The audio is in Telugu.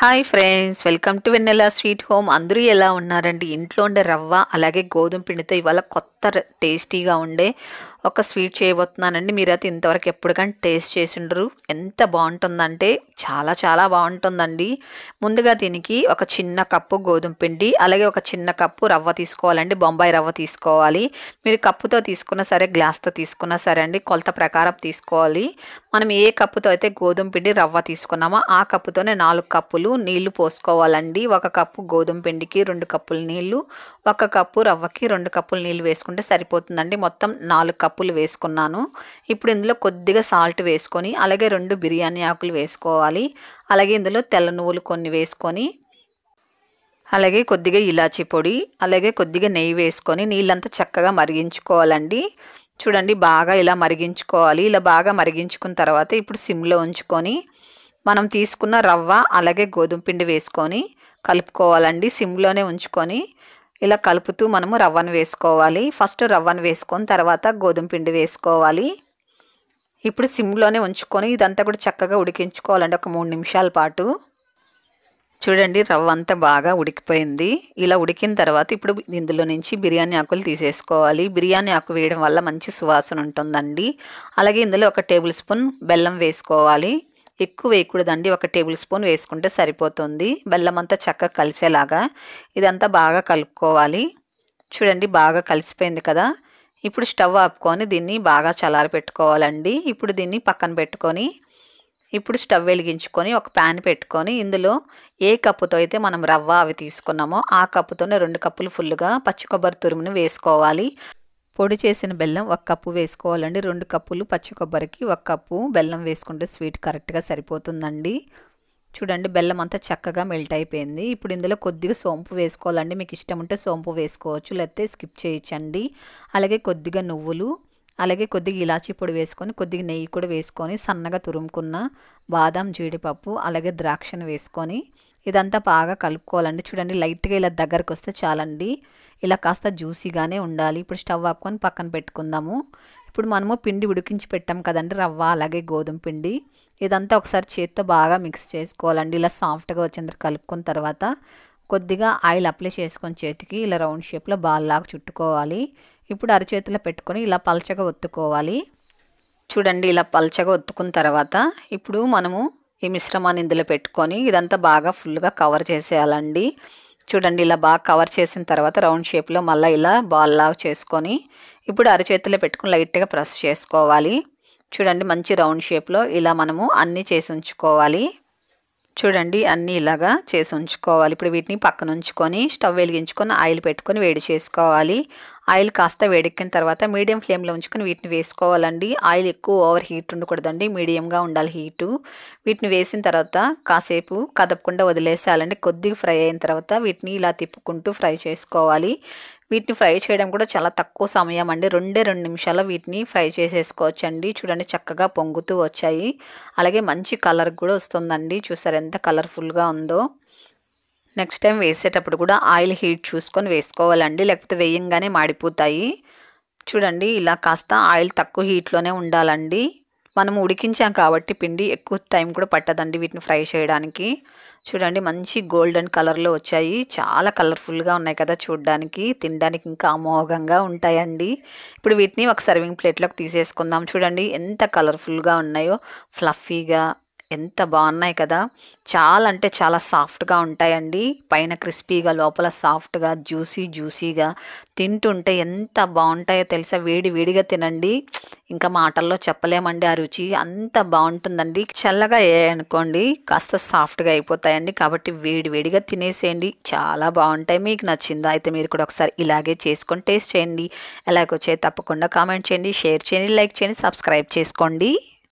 hi friends welcome to Vennela sweet home అందరూ ఎలా ఉన్నారండి ఇంట్లో ఉండే రవ్వ అలాగే గోధుమ పిండితో ఇవాళ కొత్త ర- టేస్టీగా ఉండే ఒక స్వీట్ చేయబోతున్నానండి మీరైతే ఇంతవరకు ఎప్పుడు కానీ టేస్ట్ చేసి ఉండరు ఎంత బాగుంటుందంటే చాలా చాలా బాగుంటుందండి ముందుగా దీనికి ఒక చిన్న కప్పు గోధుమ పిండి అలాగే ఒక చిన్న కప్పు రవ్వ తీసుకోవాలండి బొంబాయి రవ్వ తీసుకోవాలి మీరు కప్పుతో తీసుకున్నా సరే గ్లాస్తో తీసుకున్నా సరే అండి కొలత ప్రకారం తీసుకోవాలి మనం ఏ కప్పుతో అయితే గోధుమ పిండి రవ్వ తీసుకున్నామో ఆ కప్పుతోనే నాలుగు కప్పులు నీళ్లు పోసుకోవాలండి ఒక కప్పు గోధుమ పిండికి రెండు కప్పులు నీళ్లు ఒక కప్పు రవ్వకి రెండు కప్పులు నీళ్లు వేసుకుంటే సరిపోతుందండి మొత్తం నాలుగు కప్పులు వేసుకున్నాను ఇప్పుడు ఇందులో కొద్దిగా సాల్ట్ వేసుకొని అలాగే రెండు బిర్యానీ ఆకులు వేసుకోవాలి అలాగే ఇందులో తెల్ల నువ్వులు కొన్ని వేసుకొని అలాగే కొద్దిగా ఇలాచీ పొడి అలాగే కొద్దిగా నెయ్యి వేసుకొని నీళ్ళంతా చక్కగా మరిగించుకోవాలండి చూడండి బాగా ఇలా మరిగించుకోవాలి ఇలా బాగా మరిగించుకున్న తర్వాత ఇప్పుడు సిమ్లో ఉంచుకొని మనం తీసుకున్న రవ్వ అలాగే గోధుమ పిండి వేసుకొని కలుపుకోవాలండి సిమ్లోనే ఉంచుకొని ఇలా కలుపుతూ మనము రవ్వను వేసుకోవాలి ఫస్ట్ రవ్వను వేసుకొని తర్వాత గోధుమ పిండి వేసుకోవాలి ఇప్పుడు సిమ్లోనే ఉంచుకొని ఇదంతా కూడా చక్కగా ఉడికించుకోవాలండి ఒక మూడు నిమిషాల పాటు చూడండి రవ్వ అంతా బాగా ఉడికిపోయింది ఇలా ఉడికిన తర్వాత ఇప్పుడు ఇందులో నుంచి బిర్యానీ ఆకులు తీసేసుకోవాలి బిర్యానీ ఆకు వేయడం వల్ల మంచి సువాసన ఉంటుందండి అలాగే ఇందులో ఒక టేబుల్ స్పూన్ బెల్లం వేసుకోవాలి ఎక్కువ వేయకూడదండి ఒక టేబుల్ స్పూన్ వేసుకుంటే సరిపోతుంది బెల్లం అంతా చక్కగా కలిసేలాగా ఇదంతా బాగా కలుపుకోవాలి చూడండి బాగా కలిసిపోయింది కదా ఇప్పుడు స్టవ్ ఆపుకొని దీన్ని బాగా చల్లారి పెట్టుకోవాలండి ఇప్పుడు దీన్ని పక్కన పెట్టుకొని ఇప్పుడు స్టవ్ వెలిగించుకొని ఒక ప్యాన్ పెట్టుకొని ఇందులో ఏ కప్పుతో అయితే మనం రవ్వ అవి తీసుకున్నామో ఆ కప్పుతోనే రెండు కప్పులు ఫుల్గా పచ్చి కొబ్బరి తురుమును వేసుకోవాలి పొడి చేసిన బెల్లం ఒక కప్పు వేసుకోవాలండి రెండు కప్పులు పచ్చి కొబ్బరికి ఒక కప్పు బెల్లం వేసుకుంటే స్వీట్ కరెక్ట్గా సరిపోతుందండి చూడండి బెల్లం అంతా చక్కగా మెల్ట్ అయిపోయింది ఇప్పుడు ఇందులో కొద్దిగా సోంపు వేసుకోవాలండి మీకు ఇష్టం ఉంటే సోంపు వేసుకోవచ్చు లేకపోతే స్కిప్ చేయొచ్చండి అలాగే కొద్దిగా నువ్వులు అలాగే కొద్దిగా ఇలాచీ పొడి వేసుకొని కొద్దిగా నెయ్యి కూడా వేసుకొని సన్నగా తురుముకున్న బాదం జీడిపప్పు అలాగే ద్రాక్షను వేసుకొని ఇదంతా బాగా కలుపుకోవాలండి చూడండి లైట్గా ఇలా దగ్గరకు వస్తే చాలండి ఇలా కాస్త జ్యూసీగానే ఉండాలి ఇప్పుడు స్టవ్ ఆపుకొని పక్కన పెట్టుకుందాము ఇప్పుడు మనము పిండి ఉడికించి పెట్టాం కదండి రవ్వ అలాగే గోధుమ పిండి ఇదంతా ఒకసారి చేత్తో బాగా మిక్స్ చేసుకోవాలండి ఇలా సాఫ్ట్గా వచ్చేందుకు కలుపుకున్న తర్వాత కొద్దిగా ఆయిల్ అప్లై చేసుకొని చేతికి ఇలా రౌండ్ షేప్లో బాల్ లాగా చుట్టుకోవాలి ఇప్పుడు అరచేతిలో పెట్టుకొని ఇలా పల్చగా ఒత్తుకోవాలి చూడండి ఇలా పల్చగా ఒత్తుకున్న తర్వాత ఇప్పుడు మనము ఈ మిశ్రమాన్ని ఇందులో పెట్టుకొని ఇదంతా బాగా ఫుల్గా కవర్ చేసేయాలండి చూడండి ఇలా బాగా కవర్ చేసిన తర్వాత రౌండ్ షేప్లో మళ్ళీ ఇలా బాల్ లాగా చేసుకొని ఇప్పుడు అరచేతిలో పెట్టుకొని లైట్గా ప్రెస్ చేసుకోవాలి చూడండి మంచి రౌండ్ షేప్లో ఇలా మనము అన్నీ చేసి ఉంచుకోవాలి చూడండి అన్నీ ఇలాగా చేసి ఉంచుకోవాలి ఇప్పుడు వీటిని పక్కన ఉంచుకొని స్టవ్ వెలిగించుకొని ఆయిల్ పెట్టుకొని వేడి చేసుకోవాలి ఆయిల్ కాస్త వేడెక్కిన తర్వాత మీడియం ఫ్లేమ్లో ఉంచుకొని వీటిని వేసుకోవాలండి ఆయిల్ ఎక్కువ ఓవర్ హీట్ ఉండకూడదండి మీడియంగా ఉండాలి హీటు వీటిని వేసిన తర్వాత కాసేపు కదపకుండా వదిలేసేయాలండి కొద్దిగా ఫ్రై అయిన తర్వాత వీటిని ఇలా తిప్పుకుంటూ ఫ్రై చేసుకోవాలి వీటిని ఫ్రై చేయడం కూడా చాలా తక్కువ సమయం అండి రెండే రెండు నిమిషాల్లో వీటిని ఫ్రై చేసేసుకోవచ్చండి చూడండి చక్కగా పొంగుతూ వచ్చాయి అలాగే మంచి కలర్ కూడా వస్తుందండి చూసారు ఎంత కలర్ఫుల్గా ఉందో నెక్స్ట్ టైం వేసేటప్పుడు కూడా ఆయిల్ హీట్ చూసుకొని వేసుకోవాలండి లేకపోతే వేయంగానే మాడిపోతాయి చూడండి ఇలా కాస్త ఆయిల్ తక్కువ హీట్లోనే ఉండాలండి మనం ఉడికించాం కాబట్టి పిండి ఎక్కువ టైం కూడా పట్టదండి వీటిని ఫ్రై చేయడానికి చూడండి మంచి గోల్డెన్ కలర్లో వచ్చాయి చాలా కలర్ఫుల్గా ఉన్నాయి కదా చూడడానికి తినడానికి ఇంకా అమోఘంగా ఉంటాయండి ఇప్పుడు వీటిని ఒక సర్వింగ్ ప్లేట్లోకి తీసేసుకుందాం చూడండి ఎంత కలర్ఫుల్గా ఉన్నాయో ఫ్లఫీగా ఎంత బాగున్నాయి కదా చాలా అంటే చాలా సాఫ్ట్గా ఉంటాయండి పైన క్రిస్పీగా లోపల సాఫ్ట్గా జ్యూసీ జ్యూసీగా తింటుంటే ఎంత బాగుంటాయో తెలుసా వేడి వేడిగా తినండి ఇంకా మాటల్లో చెప్పలేమండి ఆ రుచి అంత బాగుంటుందండి చల్లగా అనుకోండి కాస్త సాఫ్ట్గా అయిపోతాయండి కాబట్టి వేడి వేడిగా తినేసేయండి చాలా బాగుంటాయి మీకు నచ్చిందా అయితే మీరు కూడా ఒకసారి ఇలాగే చేసుకొని టేస్ట్ చేయండి ఎలాగొచ్చాయి తప్పకుండా కామెంట్ చేయండి షేర్ చేయండి లైక్ చేయండి సబ్స్క్రైబ్ చేసుకోండి